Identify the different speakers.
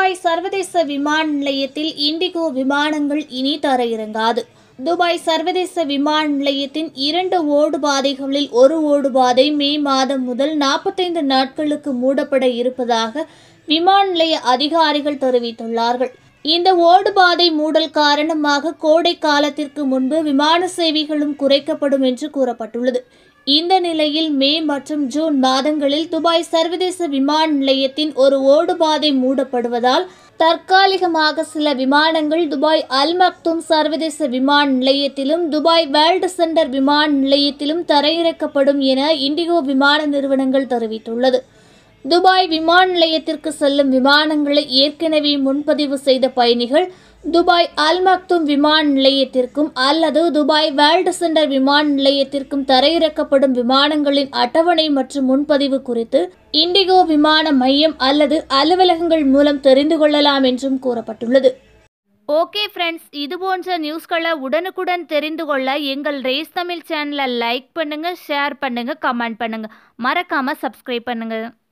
Speaker 1: Dubai சர்வதேச விமான நிலையத்தில் இண்டிகோ விமானங்கள் இனி தரையிறங்காது துபாய் சர்வதேச விமான நிலையத்தின் இரண்டு ஓடுபாதைகளில் ஒரு ஓடுபாதை மே மாதம் முதல் நாற்பத்தைந்து நாட்களுக்கு மூடப்பட இருப்பதாக விமான நிலைய அதிகாரிகள் தெரிவித்துள்ளார்கள் இந்த ஓடுபாதை மூடல் காரணமாக கோடை காலத்திற்கு முன்பு விமான சேவைகளும் குறைக்கப்படும் என்று கூறப்பட்டுள்ளது இந்த நிலையில் மே மற்றும் ஜூன் மாதங்களில் துபாய் சர்வதேச விமான நிலையத்தின் ஒரு ஓடுபாதை மூடப்படுவதால் தற்காலிகமாக சில விமானங்கள் துபாய் அல் மக்தும் சர்வதேச விமான நிலையத்திலும் துபாய் வேர்ல்டு சென்டர் விமான நிலையத்திலும் தரையிறக்கப்படும் என இண்டிகோ விமான நிறுவனங்கள் தெரிவித்துள்ளது துபாய் விமான நிலையத்திற்கு செல்லும் விமானங்களை ஏற்கனவே முன்பதிவு செய்த பயணிகள் துபாய் அல் மக்தும் விமான நிலையத்திற்கும் அல்லது துபாய் வேர்ல்டு சென்டர் விமான நிலையத்திற்கும் தரையிறக்கப்படும் விமானங்களின் அட்டவணை மற்றும் முன்பதிவு குறித்து இண்டிகோ விமான மையம் அல்லது அலுவலகங்கள் மூலம் தெரிந்து கொள்ளலாம் என்றும் கூறப்பட்டுள்ளது ஓகே ஃப்ரெண்ட்ஸ் இது போன்ற நியூஸ்களை உடனுக்குடன் தெரிந்து கொள்ள எங்கள் ரேஸ் தமிழ் சேனலை லைக் பண்ணுங்க ஷேர் பண்ணுங்க கமெண்ட் பண்ணுங்க மறக்காம சப்ஸ்கிரைப் பண்ணுங்க